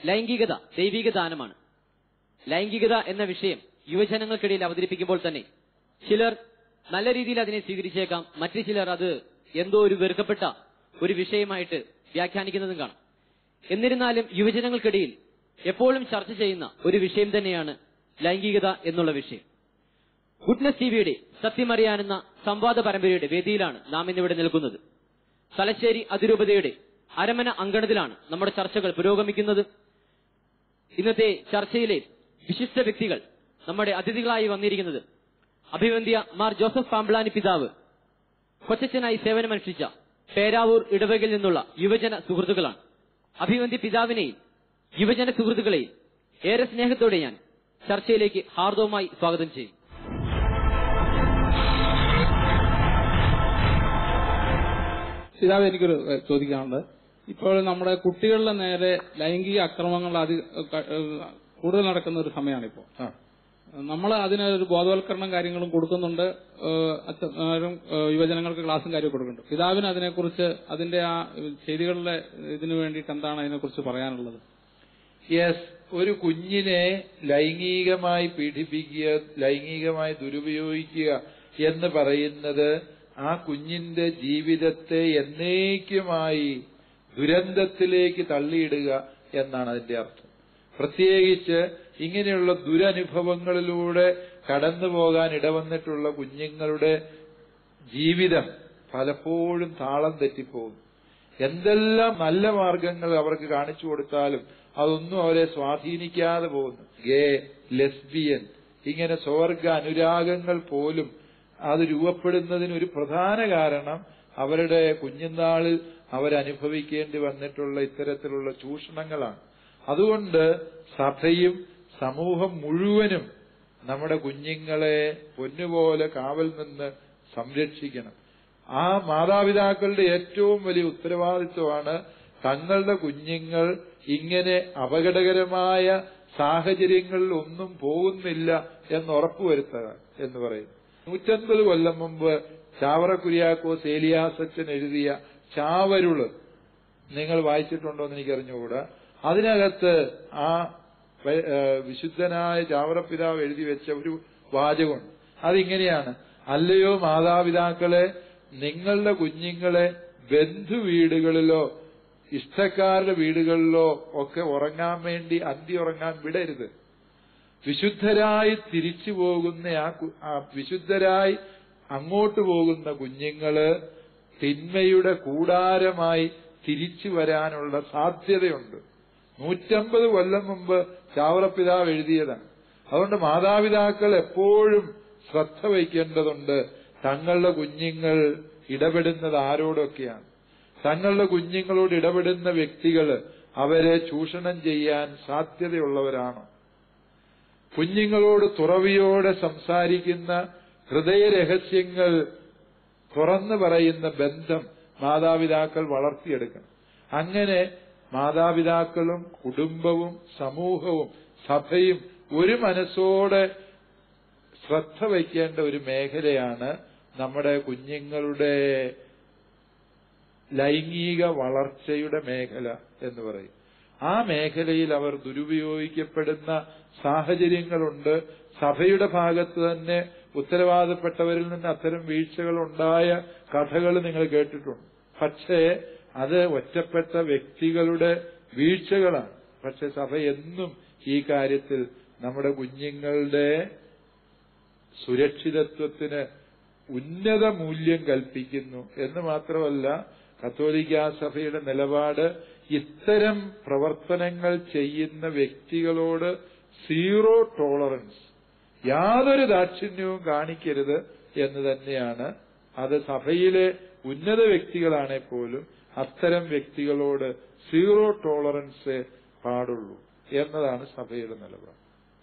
ലൈംഗികത ദൈവിക ദാനമാണ് ലൈംഗികത എന്ന വിഷയം യുവജനങ്ങൾക്കിടയിൽ അവതരിപ്പിക്കുമ്പോൾ തന്നെ ചിലർ നല്ല രീതിയിൽ അതിനെ സ്വീകരിച്ചേക്കാം മറ്റു ചിലർ അത് എന്തോ ഒരു വെറുക്കപ്പെട്ട ഒരു വിഷയമായിട്ട് വ്യാഖ്യാനിക്കുന്നതും കാണാം എന്നിരുന്നാലും യുവജനങ്ങൾക്കിടയിൽ എപ്പോഴും ചർച്ച ചെയ്യുന്ന ഒരു വിഷയം തന്നെയാണ് ലൈംഗികത എന്നുള്ള വിഷയം ഗുഡ്നസ് ടിവിയുടെ സത്യമറിയാനെന്ന സംവാദ പരമ്പരയുടെ വേദിയിലാണ് നാം ഇന്നിവിടെ നിൽക്കുന്നത് തലശ്ശേരി അതിരൂപതയുടെ അരമന അങ്കണത്തിലാണ് നമ്മുടെ ചർച്ചകൾ പുരോഗമിക്കുന്നത് ഇന്നത്തെ ചർച്ചയിലെ വിശിഷ്ട വ്യക്തികൾ നമ്മുടെ അതിഥികളായി വന്നിരിക്കുന്നത് അഭിവന്ധ്യ മാർ ജോസഫ് പാമ്പ്ലാനി പിതാവ് കൊച്ചച്ഛനായി സേവനമനുഷ്ഠിച്ച പേരാവൂർ ഇടവകയിൽ നിന്നുള്ള യുവജന സുഹൃത്തുക്കളാണ് അഭിവന്ധ്യ പിതാവിനെയും യുവജന സുഹൃത്തുക്കളെയും ഏറെ സ്നേഹത്തോടെ ഞാൻ ചർച്ചയിലേക്ക് ഹാർദവുമായി സ്വാഗതം ചെയ്യും പിതാവ് എനിക്കൊരു ഏഹ്, ചോദിക്കാനുണ്ട് ഇപ്പോൾ നമ്മുടെ കുട്ടികളുടെ നേരെ ലൈംഗിക അക്രമങ്ങൾ അതി ക- ഏഹ്, കൂടുതൽ നടക്കുന്ന ഒരു സമയമാണ് ഇപ്പോൾ നമ്മൾ അതിനൊരു ബോധവൽക്കരണം കാര്യങ്ങളും കൊടുക്കുന്നുണ്ട് ഏഹ്, അച്ഛന്മാരും ഏഹ്, യുവജനങ്ങൾക്ക് ക്ലാസ്സും കാര്യവും കൊടുക്കുന്നുണ്ട് പിതാവിന് അതിനെക്കുറിച്ച് അതിന്റെ ആ ചെയ്തികളുടെ ഇതിനു വേണ്ടിയിട്ട് എന്താണ് അതിനെക്കുറിച്ച് പറയാനുള്ളത് യെസ് ഒരു കുഞ്ഞിനെ ലൈംഗികമായി പീഡിപ്പിക്കുക ലൈംഗികമായി ദുരുപയോഗിക്കുക എന്ന് പറയുന്നത് ആ കുഞ്ഞിന്റെ ജീവിതത്തെ എന്നേക്കുമായി ദുരന്തത്തിലേക്ക് തള്ളിയിടുക എന്നാണ് അതിന്റെ അർത്ഥം പ്രത്യേകിച്ച് ഇങ്ങനെയുള്ള ദുരനുഭവങ്ങളിലൂടെ കടന്നു പോകാൻ ഇടവന്നിട്ടുള്ള കുഞ്ഞുങ്ങളുടെ ജീവിതം പലപ്പോഴും താളം തെറ്റിപ്പോകും എന്തെല്ലാം നല്ല മാർഗങ്ങൾ അവർക്ക് കാണിച്ചു കൊടുത്താലും അതൊന്നും അവരെ സ്വാധീനിക്കാതെ പോകുന്നു ഗേ ലെസ്ബിയൻ ഇങ്ങനെ സ്വർഗ അനുരാഗങ്ങൾ പോലും അത് രൂപപ്പെടുന്നതിന് ഒരു പ്രധാന കാരണം അവരുടെ കുഞ്ഞുനാളിൽ അവരനുഭവിക്കേണ്ടി വന്നിട്ടുള്ള ഇത്തരത്തിലുള്ള ചൂഷണങ്ങളാണ് അതുകൊണ്ട് സഭയും സമൂഹം മുഴുവനും നമ്മുടെ കുഞ്ഞുങ്ങളെ പൊന്നുപോലെ കാവൽ നിന്ന് സംരക്ഷിക്കണം ആ മാതാപിതാക്കളുടെ ഏറ്റവും വലിയ ഉത്തരവാദിത്വമാണ് തങ്ങളുടെ കുഞ്ഞുങ്ങൾ ഇങ്ങനെ അപകടകരമായ സാഹചര്യങ്ങളിൽ ഒന്നും പോകുന്നില്ല എന്ന് ഉറപ്പുവരുത്തുക എന്ന് പറയുന്നു നൂറ്റൻപത് കൊല്ലം മുമ്പ് ചാവറ കുര്യാക്കോസ് ഏലിയാസച്ചൻ എഴുതിയ ചാവരുള് നിങ്ങൾ വായിച്ചിട്ടുണ്ടോ എന്ന് എനിക്കറിഞ്ഞുകൂടാ അതിനകത്ത് ആ വ- ഏഹ് വിശുദ്ധനായ ചാവറപ്പിതാവ് എഴുതി വെച്ച ഒരു വാചകമുണ്ട് അതിങ്ങനെയാണ് അല്ലയോ മാതാപിതാക്കളെ നിങ്ങളുടെ കുഞ്ഞുങ്ങളെ ബന്ധു വീടുകളിലോ ഇഷ്ടക്കാരുടെ വീടുകളിലോ ഒക്കെ ഉറങ്ങാൻ വേണ്ടി അന്തി ഉറങ്ങാൻ വിടരുത് വിശുദ്ധരായി തിരിച്ചു പോകുന്ന ആ കു- ആ വിശുദ്ധരായി അങ്ങോട്ട് പോകുന്ന കുഞ്ഞുങ്ങള് തിന്മയുടെ കൂടാരമായി തിരിച്ചു വരാനുള്ള സാധ്യതയുണ്ട് നൂറ്റമ്പത് കൊല്ലം മുമ്പ് ചാവറപ്പിതാവ് എഴുതിയതാണ് അതുകൊണ്ട് മാതാപിതാക്കൾ എപ്പോഴും ശ്രദ്ധ വയ്ക്കേണ്ടതുണ്ട് തങ്ങളുടെ കുഞ്ഞുങ്ങൾ ഇടപെടുന്നത് ആരോടൊക്കെയാണ് തങ്ങളുടെ കുഞ്ഞുങ്ങളോട് ഇടപെടുന്ന വ്യക്തികൾ അവരെ ചൂഷണം ചെയ്യാൻ സാധ്യതയുള്ളവരാണോ കുഞ്ഞുങ്ങളോട് തുറവിയോടെ സംസാരിക്കുന്ന ഹൃദയരഹസ്യങ്ങൾ തുറന്നു പറയുന്ന ബന്ധം മാതാപിതാക്കൾ വളർത്തിയെടുക്കണം അങ്ങനെ മാതാപിതാക്കളും കുടുംബവും സമൂഹവും സഭയും ഒരു മനസ്സോടെ ശ്രദ്ധ വയ്ക്കേണ്ട ഒരു മേഖലയാണ് നമ്മുടെ കുഞ്ഞുങ്ങളുടെ ലൈംഗിക വളർച്ചയുടെ മേഖല എന്ന് പറയും ആ മേഖലയിൽ അവർ ദുരുപയോഗിക്കപ്പെടുന്ന സാഹചര്യങ്ങളുണ്ട് സഭയുടെ ഭാഗത്ത് തന്നെ ഉത്തരവാദപ്പെട്ടവരിൽ നിന്ന് അത്തരം വീഴ്ചകൾ ഉണ്ടായ കഥകൾ നിങ്ങൾ കേട്ടിട്ടുണ്ട് പക്ഷേ അത് ഒറ്റപ്പെട്ട വ്യക്തികളുടെ വീഴ്ചകളാണ് പക്ഷെ സഭ എന്നും ഈ കാര്യത്തിൽ നമ്മുടെ കുഞ്ഞുങ്ങളുടെ സുരക്ഷിതത്വത്തിന് ഉന്നത മൂല്യം കൽപ്പിക്കുന്നു എന്ന് മാത്രമല്ല കത്തോലിക്ക സഭയുടെ നിലപാട് ഇത്തരം പ്രവർത്തനങ്ങൾ ചെയ്യുന്ന വ്യക്തികളോട് സീറോ ടോളറൻസ് യാതൊരു ദാക്ഷിണ്യവും കാണിക്കരുത് എന്ന് തന്നെയാണ് അത് സഭയിലെ ഉന്നത വ്യക്തികളാണെ പോലും അത്തരം വ്യക്തികളോട് സീറോ ടോളറൻസ് പാടുള്ളൂ എന്നതാണ് സഭയുടെ നിലപാട്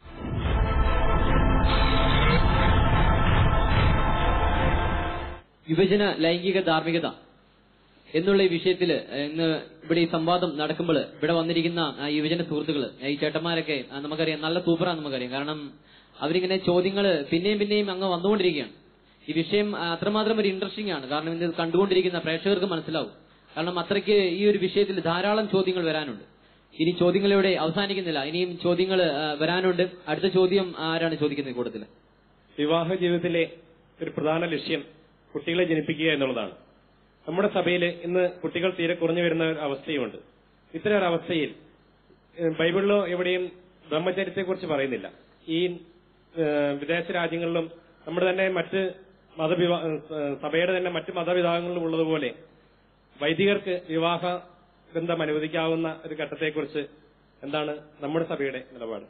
വിഭജന ലൈംഗിക ധാർമ്മികത എന്നുള്ള ഈ വിഷയത്തിൽ ഇന്ന് ഇവിടെ ഈ സംവാദം നടക്കുമ്പോൾ ഇവിടെ വന്നിരിക്കുന്ന ആ യുവജന സുഹൃത്തുക്കൾ ഈ ചേട്ടന്മാരൊക്കെ ആ, നമുക്കറിയാം നല്ല സൂപ്പറാന്ന് നമുക്കറിയാം കാരണം അവരിങ്ങനെ ചോദ്യങ്ങൾ പിന്നെയും പിന്നെയും അങ്ങ് വന്നുകൊണ്ടിരിക്കുകയാണ് ഈ വിഷയം ആ, അത്രമാത്രം ഒരു ഇൻട്രസ്റ്റിംഗ് ആണ് കാരണം ഇത് കണ്ടുകൊണ്ടിരിക്കുന്ന പ്രേക്ഷകർക്ക് മനസ്സിലാവും കാരണം അത്രയ്ക്ക് ഈ ഒരു വിഷയത്തിൽ ധാരാളം ചോദ്യങ്ങൾ വരാനുണ്ട് ഇനി ചോദ്യങ്ങളിവിടെ അവസാനിക്കുന്നില്ല ഇനിയും ചോദ്യങ്ങൾ വരാനുണ്ട് അടുത്ത ചോദ്യം ആരാണ് ചോദിക്കുന്നത് ഈ കൂട്ടത്തിൽ വിവാഹ ജീവിതത്തിലെ ഒരു പ്രധാന ലക്ഷ്യം കുട്ടികളെ ജനിപ്പിക്കുക എന്നുള്ളതാണ് നമ്മുടെ സഭയിൽ ഇന്ന് കുട്ടികൾ തീരെ കുറഞ്ഞു വരുന്ന ഒരു അവസ്ഥയുമുണ്ട് ഇത്തരം ഒരു അവസ്ഥയിൽ ഏഹ്, ബൈബിളിലോ എവിടെയും ബ്രഹ്മചര്യത്തെക്കുറിച്ച് പറയുന്നില്ല ഈ ഏഹ്, വിദേശ രാജ്യങ്ങളിലും നമ്മുടെ തന്നെ മറ്റ് മതവിഭാ ഏഹ്, സഭയുടെ തന്നെ മറ്റ് മതവിഭാഗങ്ങളിലും ഉള്ളതുപോലെ വൈദികർക്ക് വിവാഹ ബന്ധം അനുവദിക്കാവുന്ന ഒരു ഘട്ടത്തെക്കുറിച്ച് എന്താണ് നമ്മുടെ സഭയുടെ നിലപാട്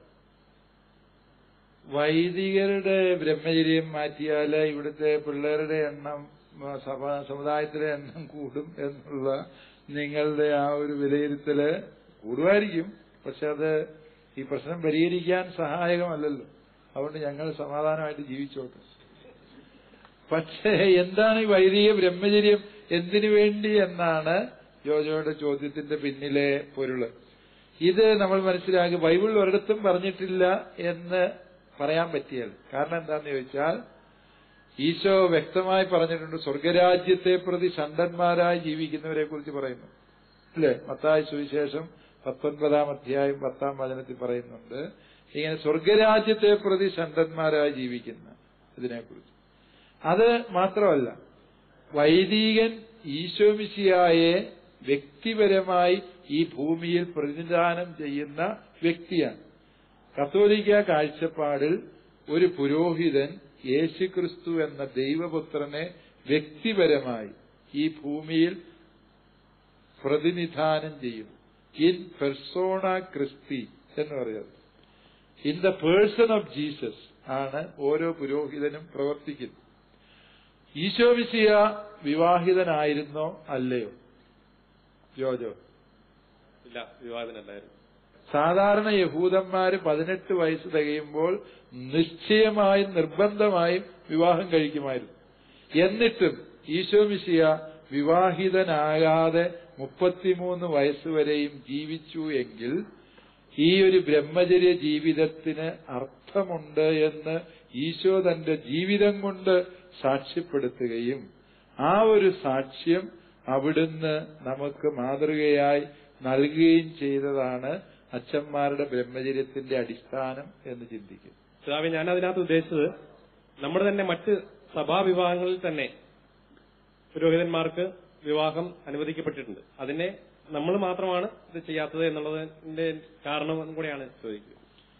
വൈദികരുടെ ബ്രഹ്മചര്യം മാറ്റിയാൽ ഇവിടുത്തെ പിള്ളേരുടെ എണ്ണം ആ, സഭ സമുദായത്തിലെ എണ്ണം കൂടും എന്നുള്ള നിങ്ങളുടെ ആ ഒരു വിലയിരുത്തല് കൂടുമായിരിക്കും പക്ഷെ അത് ഈ പ്രശ്നം പരിഹരിക്കാൻ സഹായകമല്ലല്ലോ അതുകൊണ്ട് ഞങ്ങൾ സമാധാനമായിട്ട് ജീവിച്ചോട്ടെ പക്ഷേ എന്താണ് ഈ വൈദിക ബ്രഹ്മചര്യം എന്തിനു വേണ്ടി എന്നാണ് ജോജോയുടെ ചോദ്യത്തിന്റെ പിന്നിലെ പൊരുള് ഇത് നമ്മൾ മനസ്സിലാക്കി ബൈബിളിൽ ഒരിടത്തും പറഞ്ഞിട്ടില്ല എന്ന് പറയാൻ പറ്റിയല്ല കാരണം എന്താന്ന് ചോദിച്ചാൽ ഈശോ വ്യക്തമായി പറഞ്ഞിട്ടുണ്ട് സ്വർഗരാജ്യത്തെ പ്രതി ഷണ്ടന്മാരായി ജീവിക്കുന്നവരെ കുറിച്ച് പറയുന്നു അല്ലേ മത്തായ സുവിശേഷം പത്തൊൻപതാം അധ്യായം പത്താം വചനത്തിൽ പറയുന്നുണ്ട് ഇങ്ങനെ സ്വർഗരാജ്യത്തെ പ്രതി ഷണ്ടന്മാരായി ജീവിക്കുന്ന ഇതിനെക്കുറിച്ച് അത് മാത്രമല്ല വൈദികൻ ഈശോമിശിയായെ വ്യക്തിപരമായി ഈ ഭൂമിയിൽ പ്രതിനിധാനം ചെയ്യുന്ന വ്യക്തിയാണ് കത്തോലിക്ക കാഴ്ചപ്പാടിൽ ഒരു പുരോഹിതൻ യേശുക്രിസ്തു എന്ന ദൈവപുത്രനെ വ്യക്തിപരമായി ഈ ഭൂമിയിൽ പ്രതിനിധാനം ചെയ്യുന്നു ഇൻ പെർസോണ ക്രിസ്തി എന്ന് പറയുന്നത് in the person of Jesus ആണ് ഓരോ പുരോഹിതനും പ്രവർത്തിക്കുന്നത് ഈശോമിശിയ വിവാഹിതനായിരുന്നോ അല്ലയോ ജോജോ ഇല്ല വിവാദനല്ലായിരുന്നു സാധാരണ യഹൂദന്മാര് പതിനെട്ട് വയസ്സ് തികയുമ്പോൾ നിശ്ചയമായും നിർബന്ധമായും വിവാഹം കഴിക്കുമായിരുന്നു എന്നിട്ടും ഈശോമിശിയ വിവാഹിതനാകാതെ മുപ്പത്തിമൂന്ന് വയസ്സുവരെയും ജീവിച്ചു എങ്കിൽ ഈ ഒരു ബ്രഹ്മചര്യ ജീവിതത്തിന് അർത്ഥമുണ്ട് എന്ന് ഈശോ തന്റെ ജീവിതം കൊണ്ട് സാക്ഷ്യപ്പെടുത്തുകയും ആ ഒരു സാക്ഷ്യം അവിടുന്ന് നമുക്ക് മാതൃകയായി നൽകുകയും ചെയ്തതാണ് അച്ഛന്മാരുടെ ബ്രഹ്മചര്യത്തിന്റെ അടിസ്ഥാനം എന്ന് ചിന്തിക്കും പിതാവെ ഞാൻ അതിനകത്ത് ഉദ്ദേശിച്ചത് നമ്മുടെ തന്നെ മറ്റ് സഭാവിഭാഗങ്ങളിൽ തന്നെ പുരോഹിതന്മാർക്ക് വിവാഹം അനുവദിക്കപ്പെട്ടിട്ടുണ്ട് അതിനെ നമ്മൾ മാത്രമാണ് ഇത് ചെയ്യാത്തത് എന്നുള്ളതിന്റെ കാരണം കൂടെയാണ് ചോദിക്കുന്നത്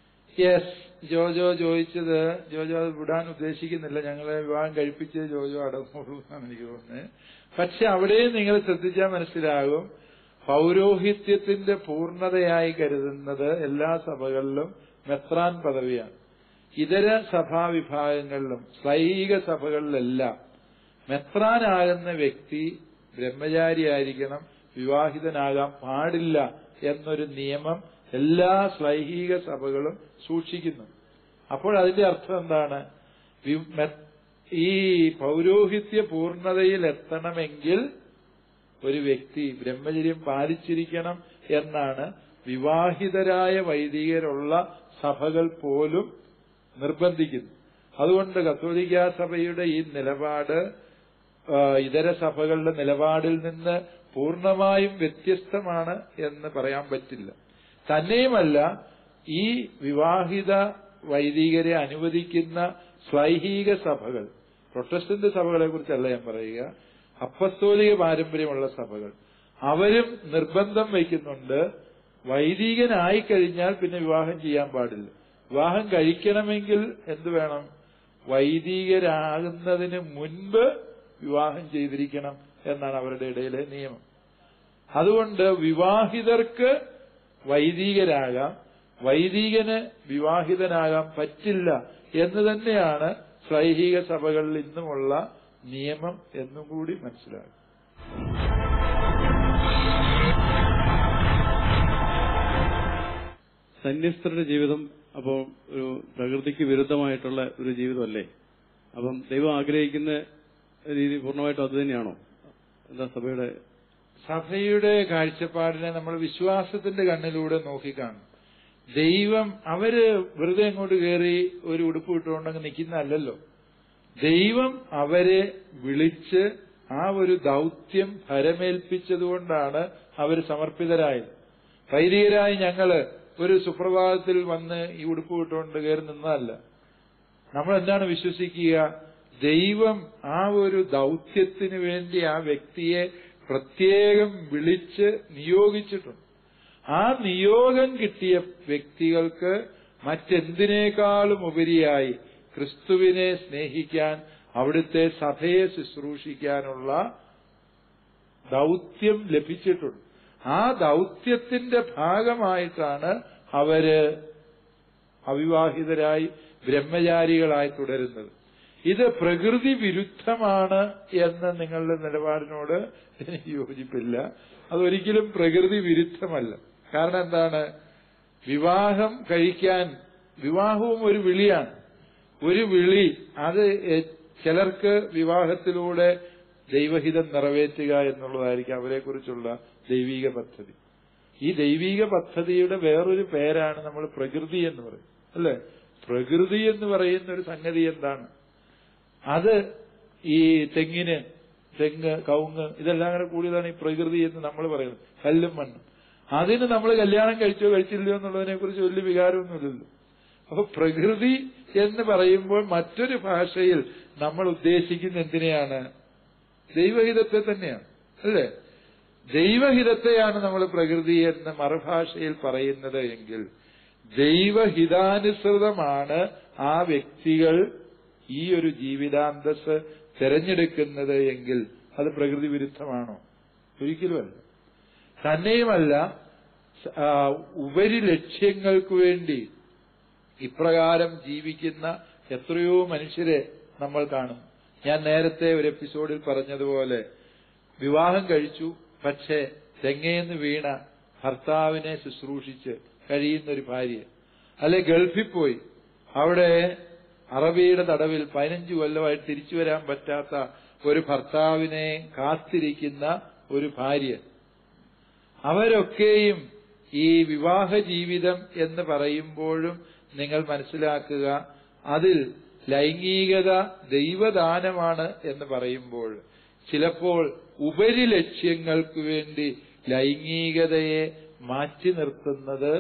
യെസ് ജോജോ ചോദിച്ചത് ജോജോ അത് വിടാൻ ഉദ്ദേശിക്കുന്നില്ല ഞങ്ങളെ വിവാഹം കഴിപ്പിച്ച് ജോജോ അടങ്ങുള്ളൂ എന്നാണ് എനിക്ക് തോന്നുന്നത് പക്ഷെ അവിടെയും നിങ്ങൾ ശ്രദ്ധിച്ചാൽ മനസ്സിലാകും പൗരോഹിത്യത്തിന്റെ പൂർണ്ണതയായി കരുതുന്നത് എല്ലാ സഭകളിലും മെത്രാൻ പദവിയാണ് ഇതര സഭാവിഭാഗങ്ങളിലും സ്വൈഹിക സഭകളിലെല്ലാം മെത്രാനാകുന്ന വ്യക്തി ബ്രഹ്മചാരിയായിരിക്കണം വിവാഹിതനാകാൻ പാടില്ല എന്നൊരു നിയമം എല്ലാ സ്വൈഹിക സഭകളും സൂക്ഷിക്കുന്നു അപ്പോൾ അതിന്റെ അർത്ഥം എന്താണ് വി- മെ- ഈ പൗരോഹിത്യ പൂർണ്ണതയിൽ എത്തണമെങ്കിൽ ഒരു വ്യക്തി ബ്രഹ്മചര്യം പാലിച്ചിരിക്കണം എന്നാണ് വിവാഹിതരായ വൈദികരുള്ള സഭകൾ പോലും നിർബന്ധിക്കുന്നു അതുകൊണ്ട് കത്തോലിക്ക സഭയുടെ ഈ നിലപാട് ആ, ഇതര സഭകളുടെ നിലപാടിൽ നിന്ന് പൂർണ്ണമായും വ്യത്യസ്തമാണ് എന്ന് പറയാൻ പറ്റില്ല തന്നെയുമല്ല ഈ വിവാഹിത വൈദികരെ അനുവദിക്കുന്ന സ്വൈഹിക സഭകൾ പ്രൊട്ടസ്റ്റന്റ് സഭകളെ കുറിച്ചല്ല ഞാൻ പറയുക അപ്പസ്തോലിക പാരമ്പര്യമുള്ള സഭകൾ അവരും നിർബന്ധം വയ്ക്കുന്നുണ്ട് വൈദികനായി കഴിഞ്ഞാൽ പിന്നെ വിവാഹം ചെയ്യാൻ പാടില്ല വിവാഹം കഴിക്കണമെങ്കിൽ എന്ത് വേണം വൈദികരാകുന്നതിന് മുൻപ് വിവാഹം ചെയ്തിരിക്കണം എന്നാണ് അവരുടെ ഇടയിലെ നിയമം അതുകൊണ്ട് വിവാഹിതർക്ക് വൈദികരാകാം വൈദികന് വിവാഹിതനാകാൻ പറ്റില്ല എന്ന് തന്നെയാണ് സ്വൈഹിക സഭകളിൽ ഇന്നുമുള്ള നിയമം എന്നും കൂടി മനസ്സിലാകും സന്യസ്തരുടെ ജീവിതം അപ്പോൾ ഒരു പ്രകൃതിക്ക് വിരുദ്ധമായിട്ടുള്ള ഒരു ജീവിതമല്ലേ അപ്പം ദൈവം ആഗ്രഹിക്കുന്ന രീതി പൂർണ്ണമായിട്ടും അത് തന്നെയാണോ എന്താ സഭയുടെ സഭയുടെ കാഴ്ചപ്പാടിനെ നമ്മൾ വിശ്വാസത്തിന്റെ കണ്ണിലൂടെ നോക്കിക്കാണും ദൈവം അവര് വെറുതെ അങ്ങോട്ട് കയറി ഒരു ഉടുപ്പ് ഇട്ടുകൊണ്ടങ്ങ് നിൽക്കുന്നതല്ലല്ലോ ദൈവം അവരെ വിളിച്ച് ആ ഒരു ദൗത്യം ഭരമേൽപ്പിച്ചതുകൊണ്ടാണ് അവർ സമർപ്പിതരായത് വൈദികരായി ഞങ്ങള് ഒരു സുപ്രഭാതത്തിൽ വന്ന് ഈ ഉടുപ്പ് വിട്ടുകൊണ്ട് കയറി നിന്നതല്ല നമ്മൾ എന്താണ് വിശ്വസിക്കുക ദൈവം ആ ഒരു ദൗത്യത്തിന് വേണ്ടി ആ വ്യക്തിയെ പ്രത്യേകം വിളിച്ച് നിയോഗിച്ചിട്ടുണ്ട് ആ നിയോഗം കിട്ടിയ വ്യക്തികൾക്ക് മറ്റെന്തിനേക്കാളും ഉപരിയായി ക്രിസ്തുവിനെ സ്നേഹിക്കാൻ അവിടുത്തെ സഭയെ ശുശ്രൂഷിക്കാനുള്ള ദൗത്യം ലഭിച്ചിട്ടുണ്ട് ആ ദൗത്യത്തിന്റെ ഭാഗമായിട്ടാണ് അവര് അവിവാഹിതരായി ബ്രഹ്മചാരികളായി തുടരുന്നത് ഇത് പ്രകൃതി വിരുദ്ധമാണ് എന്ന നിങ്ങളുടെ നിലപാടിനോട് എനിക്ക് യോജിപ്പില്ല അതൊരിക്കലും പ്രകൃതി വിരുദ്ധമല്ല കാരണം എന്താണ് വിവാഹം കഴിക്കാൻ വിവാഹവും ഒരു വിളിയാണ് ഒരു വിളി അത് എ- ചിലർക്ക് വിവാഹത്തിലൂടെ ദൈവഹിതം നിറവേറ്റുക എന്നുള്ളതായിരിക്കും അവരെക്കുറിച്ചുള്ള ദൈവിക പദ്ധതി ഈ ദൈവിക പദ്ധതിയുടെ വേറൊരു പേരാണ് നമ്മൾ പ്രകൃതി എന്ന് പറയും അല്ലെ പ്രകൃതി എന്ന് പറയുന്ന ഒരു സംഗതി എന്താണ് അത് ഈ തെങ്ങിന് തെങ്ങ് കവുങ്ങ് ഇതെല്ലാം കൂടെ കൂടിയതാണ് ഈ പ്രകൃതി എന്ന് നമ്മൾ പറയുന്നത് കല്ലും മണ്ണും അതിന് നമ്മൾ കല്യാണം കഴിച്ചോ കഴിച്ചില്ലയോ എന്നുള്ളതിനെ കുറിച്ച് വലിയ വികാരമൊന്നുമില്ലല്ലോ അപ്പൊ പ്രകൃതി എന്ന് പറയുമ്പോൾ മറ്റൊരു ഭാഷയിൽ നമ്മൾ ഉദ്ദേശിക്കുന്ന എന്തിനെയാണ് ദൈവഹിതത്തെ തന്നെയാണ് അല്ലേ ദൈവഹിതത്തെയാണ് നമ്മൾ പ്രകൃതി എന്ന് മറുഭാഷയിൽ പറയുന്നത് എങ്കിൽ ദൈവഹിതാനുസൃതമാണ് ആ വ്യക്തികൾ ഈ ഒരു ജീവിതാന്തസ് തിരഞ്ഞെടുക്കുന്നത് എങ്കിൽ അത് പ്രകൃതി വിരുദ്ധമാണോ ഒരിക്കലുമല്ല തന്നെയുമല്ല ആ, ഉപരി ലക്ഷ്യങ്ങൾക്ക് വേണ്ടി ഇപ്രകാരം ജീവിക്കുന്ന എത്രയോ മനുഷ്യരെ നമ്മൾ കാണും ഞാൻ നേരത്തെ ഒരു എപ്പിസോഡിൽ പറഞ്ഞതുപോലെ വിവാഹം കഴിച്ചു പക്ഷേ തെങ്ങേന്ന് വീണ ഭർത്താവിനെ ശുശ്രൂഷിച്ച് കഴിയുന്ന ഒരു ഭാര്യ അല്ലെ ഗൾഫിൽ പോയി അവിടെ അറബിയുടെ തടവിൽ പതിനഞ്ച് കൊല്ലമായി തിരിച്ചു വരാൻ പറ്റാത്ത ഒരു ഭർത്താവിനെ കാത്തിരിക്കുന്ന ഒരു ഭാര്യ അവരൊക്കെയും ഈ വിവാഹ ജീവിതം എന്ന് പറയുമ്പോഴും നിങ്ങൾ മനസ്സിലാക്കുക അതിൽ ലൈംഗികത ദൈവദാനമാണ് എന്ന് പറയുമ്പോൾ ചിലപ്പോൾ ഉപരി ലക്ഷ്യങ്ങൾക്ക് വേണ്ടി ലൈംഗികതയെ മാറ്റി നിർത്തുന്നത്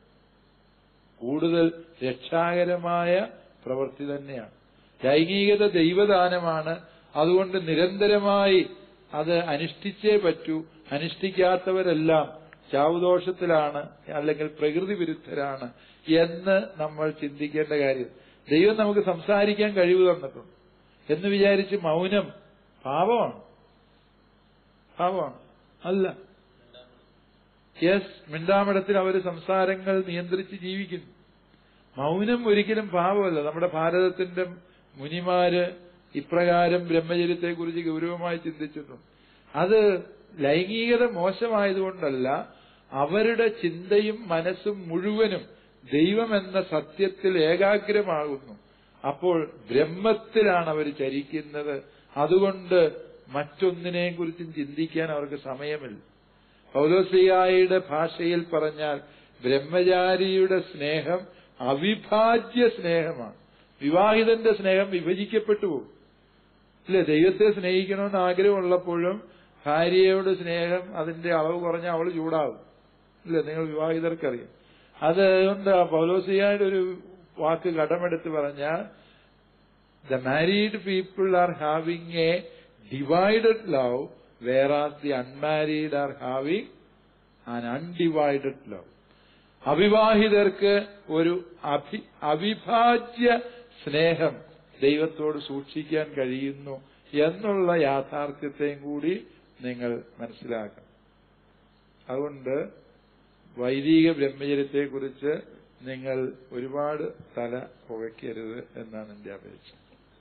കൂടുതൽ രക്ഷാകരമായ പ്രവൃത്തി തന്നെയാണ് ലൈംഗികത ദൈവദാനമാണ് അതുകൊണ്ട് നിരന്തരമായി അത് അനുഷ്ഠിച്ചേ പറ്റൂ അനുഷ്ഠിക്കാത്തവരെല്ലാം ചാവുദോഷത്തിലാണ് അല്ലെങ്കിൽ പ്രകൃതി വിരുദ്ധരാണ് എന്ന് നമ്മൾ ചിന്തിക്കേണ്ട കാര്യം ദൈവം നമുക്ക് സംസാരിക്കാൻ കഴിവ് തന്നിട്ടുണ്ട് എന്ന് വിചാരിച്ച് മൗനം പാപമാണ് പാപമാണ് അല്ല യെസ് മിണ്ടാമിടത്തിൽ അവർ സംസാരങ്ങൾ നിയന്ത്രിച്ച് ജീവിക്കുന്നു മൗനം ഒരിക്കലും പാപമല്ല നമ്മുടെ ഭാരതത്തിന്റെ മുനിമാര് ഇപ്രകാരം ബ്രഹ്മചര്യത്തെക്കുറിച്ച് ഗൗരവമായി ചിന്തിച്ചിട്ടുണ്ട് അത് ലൈംഗികത മോശമായതുകൊണ്ടല്ല അവരുടെ ചിന്തയും മനസ്സും മുഴുവനും ദൈവമെന്ന സത്യത്തിൽ ഏകാഗ്രമാകുന്നു അപ്പോൾ ബ്രഹ്മത്തിലാണ് അവർ ചരിക്കുന്നത് അതുകൊണ്ട് മറ്റൊന്നിനെയും കുറിച്ചും ചിന്തിക്കാൻ അവർക്ക് സമയമില്ല പൗലോസിയായുടെ ഭാഷയിൽ പറഞ്ഞാൽ ബ്രഹ്മചാരിയുടെ സ്നേഹം അവിഭാജ്യ സ്നേഹമാണ് വിവാഹിതന്റെ സ്നേഹം വിഭജിക്കപ്പെട്ടു പോകും ഇല്ലേ ദൈവത്തെ സ്നേഹിക്കണമെന്ന് ആഗ്രഹമുള്ളപ്പോഴും ഭാര്യയോട് സ്നേഹം അതിന്റെ അളവ് കുറഞ്ഞ അവൾ ചൂടാവും ഇല്ലേ നിങ്ങൾ വിവാഹിതർക്കറിയാം അതുകൊണ്ട് പൗലോസിയായുടെ ഒരു വാക്ക് കടമെടുത്ത് പറഞ്ഞാൽ the married people are having a divided love where are the unmarried are having an undivided love അവിവാഹിതർക്ക് ഒരു അഭി അവിഭാജ്യ സ്നേഹം ദൈവത്തോട് സൂക്ഷിക്കാൻ കഴിയുന്നു എന്നുള്ള യാഥാർത്ഥ്യത്തെയും കൂടി നിങ്ങൾ മനസ്സിലാക്കണം അതുകൊണ്ട് വൈദിക ബ്രഹ്മചര്യത്തെക്കുറിച്ച് നിങ്ങൾ ഒരുപാട് തല പുകയ്ക്കരുത് എന്നാണ് എന്റെ അപേക്ഷ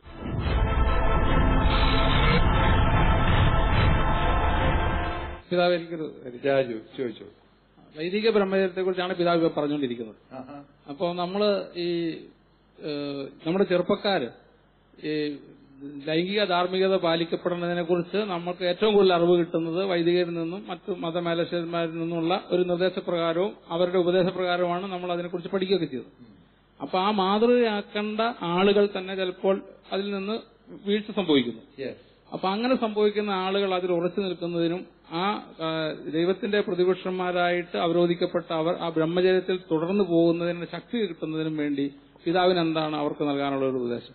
പിതാവ് എനിക്കൊരു രാജു ചോദിച്ചു വൈദിക ബ്രഹ്മചര്യത്തെ കുറിച്ചാണ് പിതാവ് ഇപ്പൊ പറഞ്ഞുകൊണ്ടിരിക്കുന്നത് ആഹാ. അപ്പോൾ നമ്മള് ഈ ഏഹ്, നമ്മുടെ ചെറുപ്പക്കാര് ഈ ലൈംഗിക ധാർമ്മികത പാലിക്കപ്പെടുന്നതിനെ കുറിച്ച് നമുക്ക് ഏറ്റവും കൂടുതൽ അറിവ് കിട്ടുന്നത് വൈദികരിൽ നിന്നും മറ്റു മതമേലശ്വരന്മാരിൽ നിന്നുള്ള ഒരു നിർദ്ദേശപ്രകാരവും അവരുടെ ഉപദേശപ്രകാരവുമാണ് നമ്മൾ അതിനെക്കുറിച്ച് പഠിക്കുകയൊക്കെ ചെയ്തത് അപ്പൊ ആ മാതൃകയാക്കേണ്ട ആളുകൾ തന്നെ ചിലപ്പോൾ അതിൽ നിന്ന് വീഴ്ച സംഭവിക്കുന്നു യെസ് അപ്പൊ അങ്ങനെ സംഭവിക്കുന്ന ആളുകൾ അതിൽ ഉറച്ചു നിൽക്കുന്നതിനും ആ ആ, ദൈവത്തിന്റെ പ്രതിപക്ഷന്മാരായിട്ട് അവരോധിക്കപ്പെട്ട അവർ ആ ബ്രഹ്മചര്യത്തിൽ തുടർന്നു പോകുന്നതിന് ശക്തി കിട്ടുന്നതിനും വേണ്ടി പിതാവിന് എന്താണ് അവർക്ക് നൽകാനുള്ള ഒരു ഉപദേശം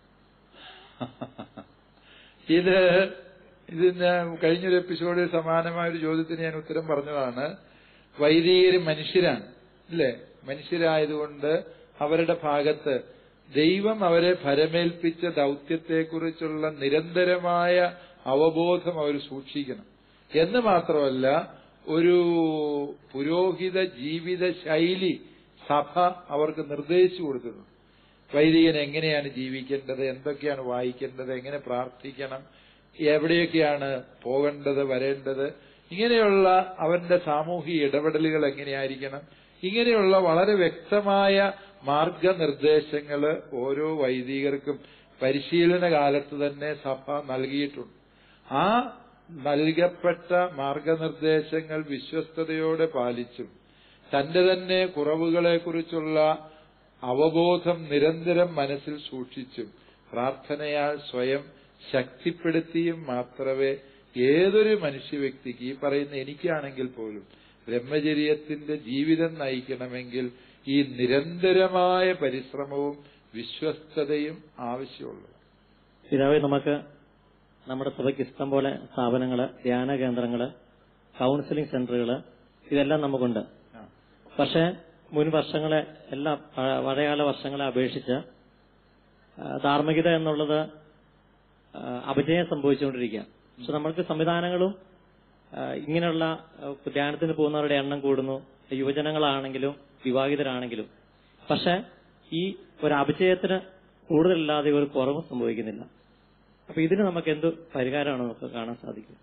ഇത് ഇതിന് കഴിഞ്ഞൊരു എപ്പിസോഡിൽ സമാനമായ ഒരു ചോദ്യത്തിന് ഞാൻ ഉത്തരം പറഞ്ഞതാണ് വൈദികര് മനുഷ്യരാണ് അല്ലേ മനുഷ്യരായതുകൊണ്ട് അവരുടെ ഭാഗത്ത് ദൈവം അവരെ ഭരമേൽപ്പിച്ച ദൗത്യത്തെക്കുറിച്ചുള്ള നിരന്തരമായ അവബോധം അവർ സൂക്ഷിക്കണം എന്ന് മാത്രമല്ല ഒരു പുരോഹിത ജീവിത ശൈലി സഭ അവർക്ക് നിർദ്ദേശിച്ചു കൊടുത്തിട്ടുണ്ട് വൈദികൻ എങ്ങനെയാണ് ജീവിക്കേണ്ടത് എന്തൊക്കെയാണ് വായിക്കേണ്ടത് എങ്ങനെ പ്രാർത്ഥിക്കണം എവിടെയൊക്കെയാണ് പോകേണ്ടത് വരേണ്ടത് ഇങ്ങനെയുള്ള അവന്റെ സാമൂഹിക ഇടപെടലുകൾ എങ്ങനെയായിരിക്കണം ഇങ്ങനെയുള്ള വളരെ വ്യക്തമായ മാർഗനിർദ്ദേശങ്ങൾ ഓരോ വൈദികർക്കും പരിശീലന കാലത്ത് തന്നെ സഭ നൽകിയിട്ടുണ്ട് ആ നൽകപ്പെട്ട മാർഗനിർദ്ദേശങ്ങൾ വിശ്വസ്തയോടെ പാലിച്ചും തന്റെ തന്നെ കുറവുകളെക്കുറിച്ചുള്ള അവബോധം നിരന്തരം മനസ്സിൽ സൂക്ഷിച്ചും പ്രാർത്ഥനയാൽ സ്വയം ശക്തിപ്പെടുത്തിയും മാത്രമേ ഏതൊരു മനുഷ്യ വ്യക്തിക്ക് ഈ പറയുന്ന എനിക്കാണെങ്കിൽ പോലും ബ്രഹ്മചര്യത്തിന്റെ ജീവിതം നയിക്കണമെങ്കിൽ ഈ നിരന്തരമായ പരിശ്രമവും വിശ്വസ്തതയും ആവശ്യമുള്ളൂ പിതാവേ നമുക്ക് നമ്മുടെ സഭയ്ക്ക് ഇഷ്ടം പോലെ സ്ഥാപനങ്ങള് ധ്യാന കേന്ദ്രങ്ങള് കൗൺസിലിംഗ് സെന്ററുകള് ഇതെല്ലാം നമുക്കുണ്ട് ആ. പക്ഷേ മുൻ വർഷങ്ങളെ എല്ലാ പ- പഴയകാല വർഷങ്ങളെ അപേക്ഷിച്ച് ആ, ധാർമ്മികത എന്നുള്ളത് ആ, അപജയം സംഭവിച്ചുകൊണ്ടിരിക്കുക പക്ഷെ നമ്മൾക്ക് സംവിധാനങ്ങളും ആ, ഇങ്ങനെയുള്ള ആ, ധ്യാനത്തിന് പോകുന്നവരുടെ എണ്ണം കൂടുന്നു യുവജനങ്ങളാണെങ്കിലും വിവാഹിതരാണെങ്കിലും പക്ഷെ ഈ ഒരു അപജയത്തിന് കൂടുതലില്ലാതെ ഒരു കുറവും സംഭവിക്കുന്നില്ല അപ്പൊ ഇതിന് നമുക്ക് എന്ത് പരിഹാരമാണ് നമുക്ക് കാണാൻ സാധിക്കുക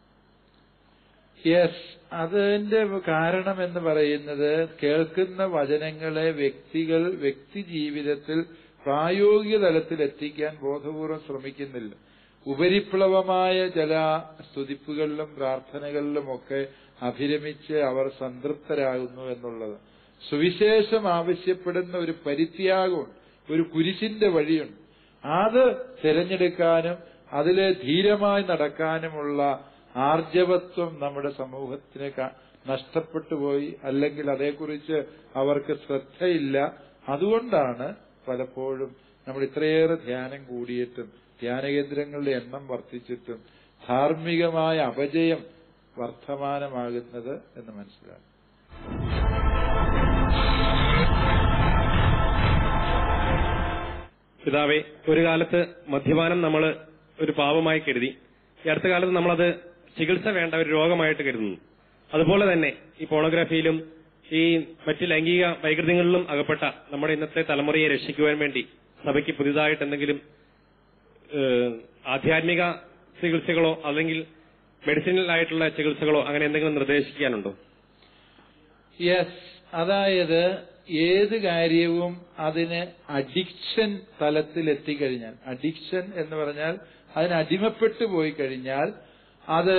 യെസ് അതിന്റെ കാരണം എന്ന് പറയുന്നത് കേൾക്കുന്ന വചനങ്ങളെ വ്യക്തികൾ വ്യക്തി ജീവിതത്തിൽ പ്രായോഗിക തലത്തിൽ എത്തിക്കാൻ ബോധപൂർവം ശ്രമിക്കുന്നില്ല ഉപരിപ്ലവമായ ചില സ്തുതിപ്പുകളിലും പ്രാർത്ഥനകളിലുമൊക്കെ അഭിരമിച്ച് അവർ സംതൃപ്തരാകുന്നു എന്നുള്ളത് സുവിശേഷം ആവശ്യപ്പെടുന്ന ഒരു പരിത്യാഗമുണ്ട് ഒരു കുരിശിന്റെ വഴിയുണ്ട് അത് തിരഞ്ഞെടുക്കാനും അതിലെ ധീരമായി നടക്കാനുമുള്ള ആർജവത്വം നമ്മുടെ സമൂഹത്തിന് ക- നഷ്ടപ്പെട്ടു പോയി അല്ലെങ്കിൽ അതേക്കുറിച്ച് അവർക്ക് ശ്രദ്ധയില്ല അതുകൊണ്ടാണ് പലപ്പോഴും നമ്മൾ ഇത്രയേറെ ധ്യാനം കൂടിയിട്ടും ധ്യാനകേന്ദ്രങ്ങളുടെ എണ്ണം വർദ്ധിച്ചിട്ടും ധാർമ്മികമായ അപജയം വർദ്ധമാനമാകുന്നത് എന്ന് മനസ്സിലാക്കും പിതാവെ ഒരു കാലത്ത് മദ്യപാനം നമ്മൾ ഒരു പാപമായി കരുതി ഈ അടുത്ത കാലത്ത് നമ്മളത് ചികിത്സ വേണ്ട ഒരു രോഗമായിട്ട് കരുതുന്നു അതുപോലെ തന്നെ ഈ പോണോഗ്രാഫിയിലും ഈ മറ്റ് ലൈംഗിക വൈകൃതങ്ങളിലും അകപ്പെട്ട നമ്മുടെ ഇന്നത്തെ തലമുറയെ രക്ഷിക്കുവാൻ വേണ്ടി സഭയ്ക്ക് പുതിയതായിട്ട് എന്തെങ്കിലും ഏഹ്, ആധ്യാത്മിക ചികിത്സകളോ അല്ലെങ്കിൽ മെഡിസിനൽ ആയിട്ടുള്ള ചികിത്സകളോ അങ്ങനെ എന്തെങ്കിലും നിർദ്ദേശിക്കാനുണ്ടോ യെസ് അതായത് ഏത് കാര്യവും അതിന് അഡിക്ഷൻ തലത്തിൽ എത്തിക്കഴിഞ്ഞാൽ അഡിക്ഷൻ എന്ന് പറഞ്ഞാൽ അതിന് അടിമപ്പെട്ടു പോയി കഴിഞ്ഞാൽ അത്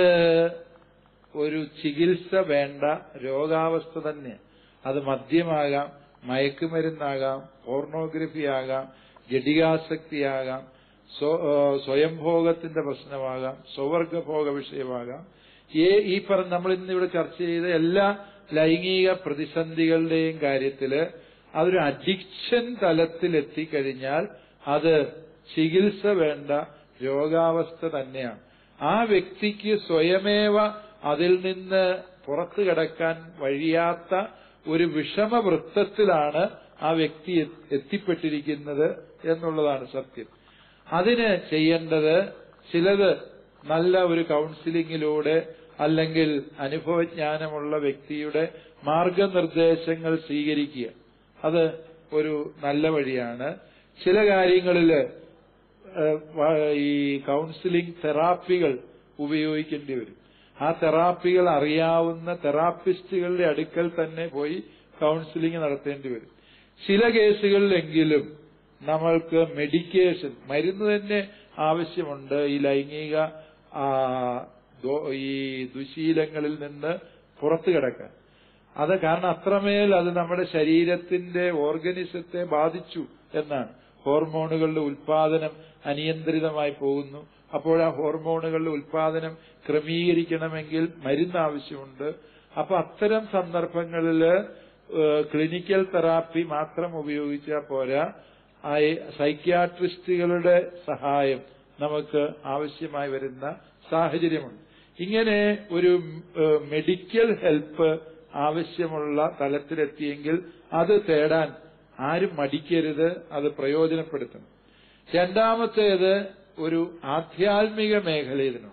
ഒരു ചികിത്സ വേണ്ട രോഗാവസ്ഥ തന്നെ അത് മദ്യമാകാം മയക്കുമരുന്നാകാം പോർണോഗ്രഫി ആകാം ജഡികാസക്തിയാകാം സ്വ- ആ, സ്വയംഭോഗത്തിന്റെ പ്രശ്നമാകാം സ്വവർഗഭോഗ വിഷയമാകാം ഏ ഈ പറഞ്ഞ നമ്മൾ ഇന്നിവിടെ ചർച്ച ചെയ്ത എല്ലാ ലൈംഗിക പ്രതിസന്ധികളുടെയും കാര്യത്തില് അതൊരു അഡിക്ഷൻ തലത്തിൽ എത്തിക്കഴിഞ്ഞാൽ അത് ചികിത്സ വേണ്ട രോഗാവസ്ഥ തന്നെയാണ് ആ വ്യക്തിക്ക് സ്വയമേവ അതിൽ നിന്ന് പുറത്തു കിടക്കാൻ വഴിയാത്ത ഒരു വിഷമവൃത്തത്തിലാണ് ആ വ്യക്തി എ- എത്തിപ്പെട്ടിരിക്കുന്നത് എന്നുള്ളതാണ് സത്യം അതിന് ചെയ്യേണ്ടത് ചിലത് നല്ല ഒരു കൗൺസിലിങ്ങിലൂടെ അല്ലെങ്കിൽ അനുഭവജ്ഞാനമുള്ള വ്യക്തിയുടെ മാർഗനിർദ്ദേശങ്ങൾ സ്വീകരിക്കുക അത് ഒരു നല്ല വഴിയാണ് ചില കാര്യങ്ങളില് ഏഹ്, വ- ഈ കൗൺസിലിംഗ് തെറാപ്പികൾ ഉപയോഗിക്കേണ്ടി വരും ആ തെറാപ്പികൾ അറിയാവുന്ന തെറാപ്പിസ്റ്റുകളുടെ അടുക്കൽ തന്നെ പോയി കൗൺസിലിംഗ് നടത്തേണ്ടി വരും ചില കേസുകളിലെങ്കിലും നമ്മൾക്ക് മെഡിക്കേഷൻ മരുന്ന് തന്നെ ആവശ്യമുണ്ട് ഈ ലൈംഗിക ആ, ദോ- ഈ ദുശീലങ്ങളിൽ നിന്ന് പുറത്തു കിടക്കാൻ അത് കാരണം അത്രമേൽ അത് നമ്മുടെ ശരീരത്തിന്റെ ഓർഗനിസത്തെ ബാധിച്ചു എന്നാണ് ഹോർമോണുകളുടെ ഉൽപാദനം അനിയന്ത്രിതമായി പോകുന്നു അപ്പോൾ ആ ഹോർമോണുകളുടെ ഉൽപാദനം ക്രമീകരിക്കണമെങ്കിൽ മരുന്ന് ആവശ്യമുണ്ട് അപ്പൊ അത്തരം സന്ദർഭങ്ങളിൽ ക്ലിനിക്കൽ തെറാപ്പി മാത്രം ഉപയോഗിച്ചാൽ പോരാ ആ സൈക്യാട്രിസ്റ്റുകളുടെ സഹായം നമുക്ക് ആവശ്യമായി വരുന്ന സാഹചര്യമുണ്ട് ഇങ്ങനെ ഒരു ഏഹ്, മെഡിക്കൽ ഹെൽപ്പ് ആവശ്യമുള്ള തലത്തിലെത്തിയെങ്കിൽ അത് തേടാൻ ആരും മടിക്കരുത് അത് പ്രയോജനപ്പെടുത്തണം രണ്ടാമത്തേത് ഒരു ആധ്യാത്മിക മേഖല ഇതിനുണ്ട്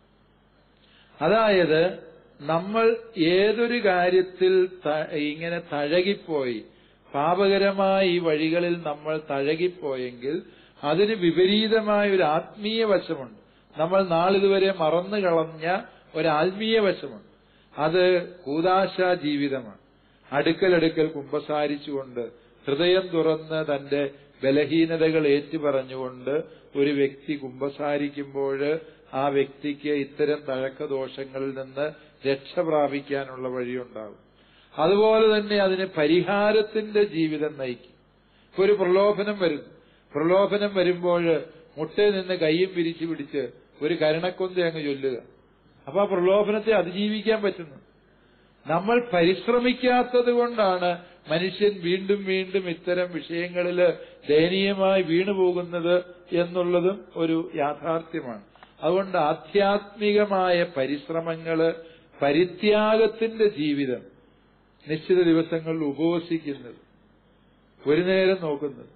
അതായത് നമ്മൾ ഏതൊരു കാര്യത്തിൽ ത- ഇങ്ങനെ തഴകിപ്പോയി പാപകരമായ ഈ വഴികളിൽ നമ്മൾ തഴകിപ്പോയെങ്കിൽ അതിന് വിപരീതമായ ഒരു ആത്മീയ വശമുണ്ട് നമ്മൾ നാളിതുവരെ മറന്നു കളഞ്ഞ ഒരു ആത്മീയ വശമുണ്ട് അത് കൂതാശ ജീവിതമാണ് അടുക്കലടുക്കൽ കുമ്പസാരിച്ചുകൊണ്ട് ഹൃദയം തുറന്ന് തന്റെ ബലഹീനതകൾ ഏറ്റുപറഞ്ഞുകൊണ്ട് ഒരു വ്യക്തി കുമ്പസാരിക്കുമ്പോൾ ആ വ്യക്തിക്ക് ഇത്തരം തഴക്കദോഷങ്ങളിൽ നിന്ന് രക്ഷ പ്രാപിക്കാനുള്ള വഴിയുണ്ടാകും അതുപോലെ തന്നെ അതിന് പരിഹാരത്തിന്റെ ജീവിതം നയിക്കും ഇപ്പൊ ഒരു പ്രലോഭനം വരുന്നു പ്രലോഭനം വരുമ്പോൾ മുട്ടയിൽ നിന്ന് കൈയും പിരിച്ചു പിടിച്ച് ഒരു കരുണക്കൊന്ത അങ്ങ് ചൊല്ലുക അപ്പൊ ആ പ്രലോഭനത്തെ അതിജീവിക്കാൻ പറ്റുന്നു നമ്മൾ പരിശ്രമിക്കാത്തത് കൊണ്ടാണ് മനുഷ്യൻ വീണ്ടും വീണ്ടും ഇത്തരം വിഷയങ്ങളിൽ ദയനീയമായി വീണുപോകുന്നത് എന്നുള്ളതും ഒരു യാഥാർത്ഥ്യമാണ് അതുകൊണ്ട് ആധ്യാത്മികമായ പരിശ്രമങ്ങള് പരിത്യാഗത്തിന്റെ ജീവിതം നിശ്ചിത ദിവസങ്ങളിൽ ഉപവസിക്കുന്നത് ഒരു നേരം നോക്കുന്നത്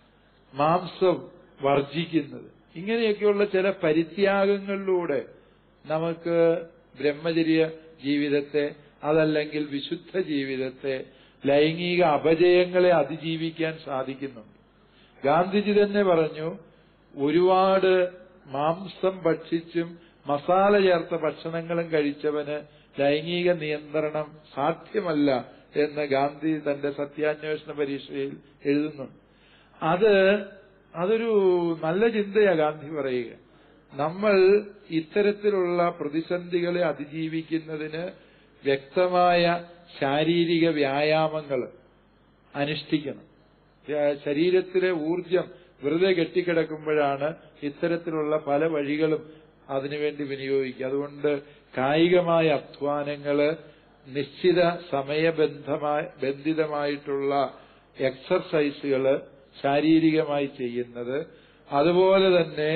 മാംസം വർജിക്കുന്നത് ഇങ്ങനെയൊക്കെയുള്ള ചില പരിത്യാഗങ്ങളിലൂടെ നമുക്ക് ബ്രഹ്മചര്യ ജീവിതത്തെ അതല്ലെങ്കിൽ വിശുദ്ധ ജീവിതത്തെ ലൈംഗിക അപജയങ്ങളെ അതിജീവിക്കാൻ സാധിക്കുന്നുണ്ട് ഗാന്ധിജി തന്നെ പറഞ്ഞു ഒരുപാട് മാംസം ഭക്ഷിച്ചും മസാല ചേർത്ത ഭക്ഷണങ്ങളും കഴിച്ചവന് ലൈംഗിക നിയന്ത്രണം സാധ്യമല്ല എന്ന് ഗാന്ധി തന്റെ സത്യാന്വേഷണ പരീക്ഷയിൽ എഴുതുന്നുണ്ട് അത് അതൊരു നല്ല ചിന്തയാ ഗാന്ധി പറയുക നമ്മൾ ഇത്തരത്തിലുള്ള പ്രതിസന്ധികളെ അതിജീവിക്കുന്നതിന് വ്യക്തമായ ശാരീരിക വ്യായാമങ്ങൾ അനുഷ്ഠിക്കണം ശ- ശരീരത്തിലെ ഊർജം വെറുതെ കെട്ടിക്കിടക്കുമ്പോഴാണ് ഇത്തരത്തിലുള്ള പല വഴികളും അതിനുവേണ്ടി വിനിയോഗിക്കുക അതുകൊണ്ട് കായികമായ അധ്വാനങ്ങള് നിശ്ചിത സമയബന്ധമായ ബന്ധിതമായിട്ടുള്ള എക്സർസൈസുകള് ശാരീരികമായി ചെയ്യുന്നത് അതുപോലെ തന്നെ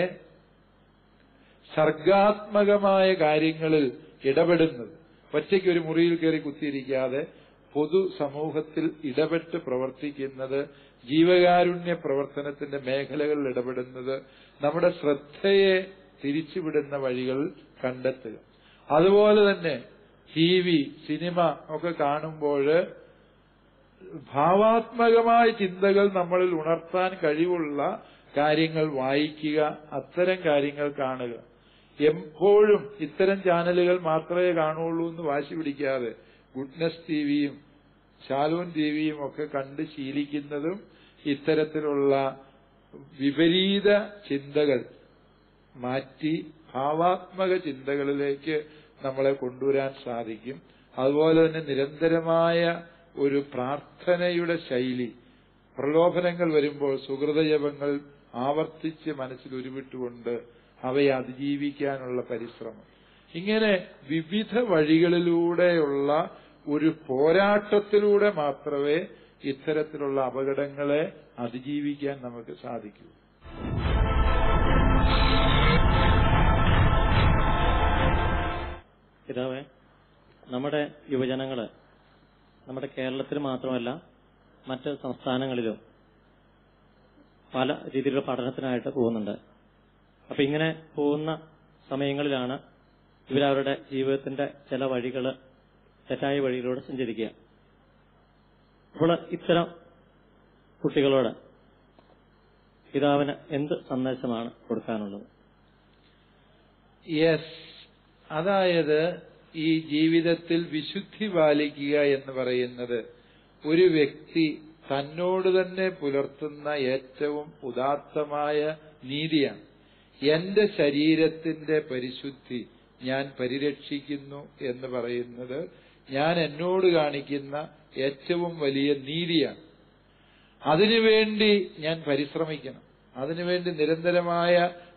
സർഗാത്മകമായ കാര്യങ്ങളിൽ ഇടപെടുന്നത് ഒറ്റയ്ക്ക് ഒരു മുറിയിൽ കയറി കുത്തിയിരിക്കാതെ പൊതു സമൂഹത്തിൽ ഇടപെട്ട് പ്രവർത്തിക്കുന്നത് ജീവകാരുണ്യ പ്രവർത്തനത്തിന്റെ മേഖലകളിൽ ഇടപെടുന്നത് നമ്മുടെ ശ്രദ്ധയെ തിരിച്ചുവിടുന്ന വഴികൾ കണ്ടെത്തുക അതുപോലെ തന്നെ ടി വി സിനിമ ഒക്കെ കാണുമ്പോൾ ഭാവാത്മകമായ ചിന്തകൾ നമ്മളിൽ ഉണർത്താൻ കഴിവുള്ള കാര്യങ്ങൾ വായിക്കുക അത്തരം കാര്യങ്ങൾ കാണുക എപ്പോഴും ഇത്തരം ചാനലുകൾ മാത്രമേ കാണുള്ളൂ എന്ന് വാശി പിടിക്കാതെ ഗുഡ്നസ് ടിവിയും ശാലോൻ ടിവിയും ഒക്കെ കണ്ട് ശീലിക്കുന്നതും ഇത്തരത്തിലുള്ള വിപരീത ചിന്തകൾ മാറ്റി ഭാവാത്മക ചിന്തകളിലേക്ക് നമ്മളെ കൊണ്ടുവരാൻ സാധിക്കും അതുപോലെ തന്നെ നിരന്തരമായ ഒരു പ്രാർത്ഥനയുടെ ശൈലി പ്രലോഭനങ്ങൾ വരുമ്പോൾ സുഹൃതജപങ്ങൾ ആവർത്തിച്ച് മനസ്സിൽ ഉരുവിട്ടുകൊണ്ട് അവയെ അതിജീവിക്കാനുള്ള പരിശ്രമം ഇങ്ങനെ വിവിധ വഴികളിലൂടെയുള്ള ഒരു പോരാട്ടത്തിലൂടെ മാത്രമേ ഇത്തരത്തിലുള്ള അപകടങ്ങളെ അതിജീവിക്കാൻ നമുക്ക് സാധിക്കൂ പിതാവേ നമ്മുടെ യുവജനങ്ങള് നമ്മുടെ കേരളത്തിൽ മാത്രമല്ല മറ്റ് സംസ്ഥാനങ്ങളിലും പല രീതിയിലുള്ള പഠനത്തിനായിട്ട് പോകുന്നുണ്ട് അപ്പൊ ഇങ്ങനെ പോകുന്ന സമയങ്ങളിലാണ് ഇവരവരുടെ ജീവിതത്തിന്റെ ചില വഴികള് തെറ്റായ വഴികളിലൂടെ സഞ്ചരിക്കുക അപ്പോൾ ഇത്തരം കുട്ടികളോട് പിതാവിന് എന്ത് സന്ദേശമാണ് കൊടുക്കാനുള്ളത് യെസ് അതായത് ഈ ജീവിതത്തിൽ വിശുദ്ധി പാലിക്കുക എന്ന് പറയുന്നത് ഒരു വ്യക്തി തന്നോട് തന്നെ പുലർത്തുന്ന ഏറ്റവും ഉദാത്തമായ നീതിയാണ് എന്റെ ശരീരത്തിന്റെ പരിശുദ്ധി ഞാൻ പരിരക്ഷിക്കുന്നു എന്ന് പറയുന്നത് ഞാൻ എന്നോട് കാണിക്കുന്ന ഏറ്റവും വലിയ നീതിയാണ് അതിനുവേണ്ടി ഞാൻ പരിശ്രമിക്കണം അതിനുവേണ്ടി നിരന്തരമായ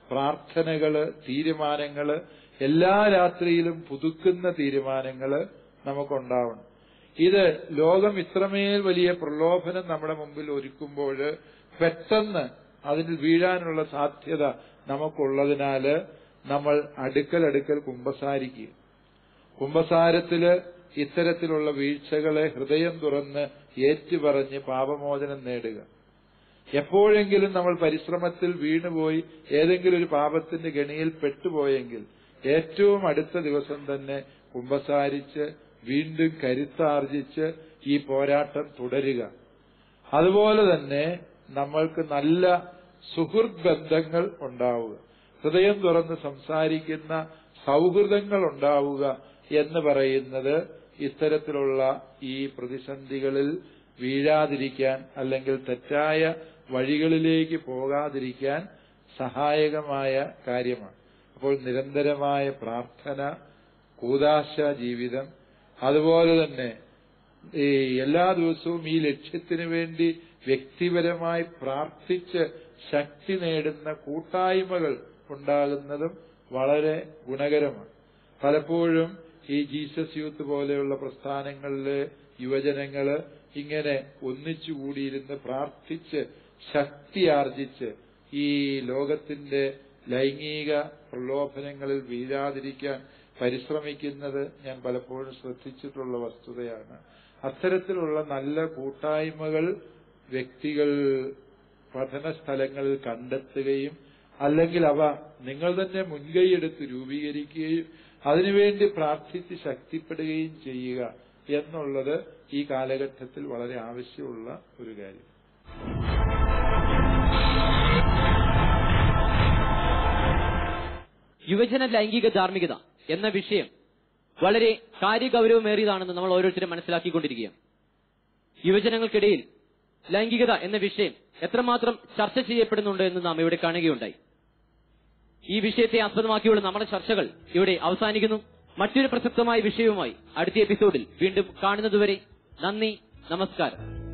പ്രാർത്ഥനകള് തീരുമാനങ്ങള് എല്ലാ രാത്രിയിലും പുതുക്കുന്ന തീരുമാനങ്ങള് നമുക്കുണ്ടാവണം ഇത് ലോകം ഇത്രമേൽ വലിയ പ്രലോഭനം നമ്മുടെ മുമ്പിൽ ഒരുക്കുമ്പോൾ പെട്ടെന്ന് അതിൽ വീഴാനുള്ള സാധ്യത നമുക്കുള്ളതിനാല് നമ്മൾ അടുക്കൽ അടുക്കൽ കുമ്പസാരിക്കുക കുംഭസാരത്തില് ഇത്തരത്തിലുള്ള വീഴ്ചകളെ ഹൃദയം തുറന്ന് ഏറ്റുപറഞ്ഞ് പാപമോചനം നേടുക എപ്പോഴെങ്കിലും നമ്മൾ പരിശ്രമത്തിൽ വീണുപോയി ഏതെങ്കിലും ഒരു പാപത്തിന്റെ ഗണിയിൽ പെട്ടുപോയെങ്കിൽ ഏറ്റവും അടുത്ത ദിവസം തന്നെ കുംഭസാരിച്ച് വീണ്ടും കരുത്താർജിച്ച് ഈ പോരാട്ടം തുടരുക അതുപോലെ തന്നെ നമ്മൾക്ക് നല്ല സുഹൃത് ബന്ധങ്ങൾ ഉണ്ടാവുക ഹൃദയം തുറന്ന് സംസാരിക്കുന്ന സൗഹൃദങ്ങൾ ഉണ്ടാവുക എന്ന് പറയുന്നത് ഇത്തരത്തിലുള്ള ഈ പ്രതിസന്ധികളിൽ വീഴാതിരിക്കാൻ അല്ലെങ്കിൽ തെറ്റായ വഴികളിലേക്ക് പോകാതിരിക്കാൻ സഹായകമായ കാര്യമാണ് അപ്പോൾ നിരന്തരമായ പ്രാർത്ഥന കൂതാശ ജീവിതം അതുപോലെ തന്നെ ഈ എല്ലാ ദിവസവും ഈ ലക്ഷ്യത്തിന് വേണ്ടി വ്യക്തിപരമായി പ്രാർത്ഥിച്ച് ശക്തി നേടുന്ന കൂട്ടായ്മകൾ ഉണ്ടാകുന്നതും വളരെ ഗുണകരമാണ് പലപ്പോഴും ഈ ജീസസ് യൂത്ത് പോലെയുള്ള പ്രസ്ഥാനങ്ങളിലെ യുവജനങ്ങള് ഇങ്ങനെ ഒന്നിച്ചുകൂടിയിരുന്ന് പ്രാർത്ഥിച്ച് ശക്തി ആർജിച്ച് ഈ ലോകത്തിന്റെ ലൈംഗിക പ്രലോഭനങ്ങളിൽ വീഴാതിരിക്കാൻ പരിശ്രമിക്കുന്നത് ഞാൻ പലപ്പോഴും ശ്രദ്ധിച്ചിട്ടുള്ള വസ്തുതയാണ് അത്തരത്തിലുള്ള നല്ല കൂട്ടായ്മകൾ വ്യക്തികൾ പഠന സ്ഥലങ്ങളിൽ കണ്ടെത്തുകയും അല്ലെങ്കിൽ അവ നിങ്ങൾ തന്നെ മുൻകൈയെടുത്ത് രൂപീകരിക്കുകയും അതിനുവേണ്ടി പ്രാർത്ഥിച്ച് ശക്തിപ്പെടുകയും ചെയ്യുക എന്നുള്ളത് ഈ കാലഘട്ടത്തിൽ വളരെ ആവശ്യമുള്ള ഒരു കാര്യം യുവജന ലൈംഗിക ധാർമ്മികത എന്ന വിഷയം വളരെ കാര്യഗൗരവമേറിയതാണെന്ന് നമ്മൾ ഓരോരുത്തരും മനസ്സിലാക്കിക്കൊണ്ടിരിക്കുകയാണ് യുവജനങ്ങൾക്കിടയിൽ ലൈംഗികത എന്ന വിഷയം എത്രമാത്രം ചർച്ച ചെയ്യപ്പെടുന്നുണ്ട് എന്ന് നാം ഇവിടെ കാണുകയുണ്ടായി ഈ വിഷയത്തെ ആസ്പദമാക്കിയുള്ള നമ്മുടെ ചർച്ചകൾ ഇവിടെ അവസാനിക്കുന്നു മറ്റൊരു പ്രസക്തമായ വിഷയവുമായി അടുത്ത എപ്പിസോഡിൽ വീണ്ടും കാണുന്നതുവരെ നന്ദി നമസ്കാരം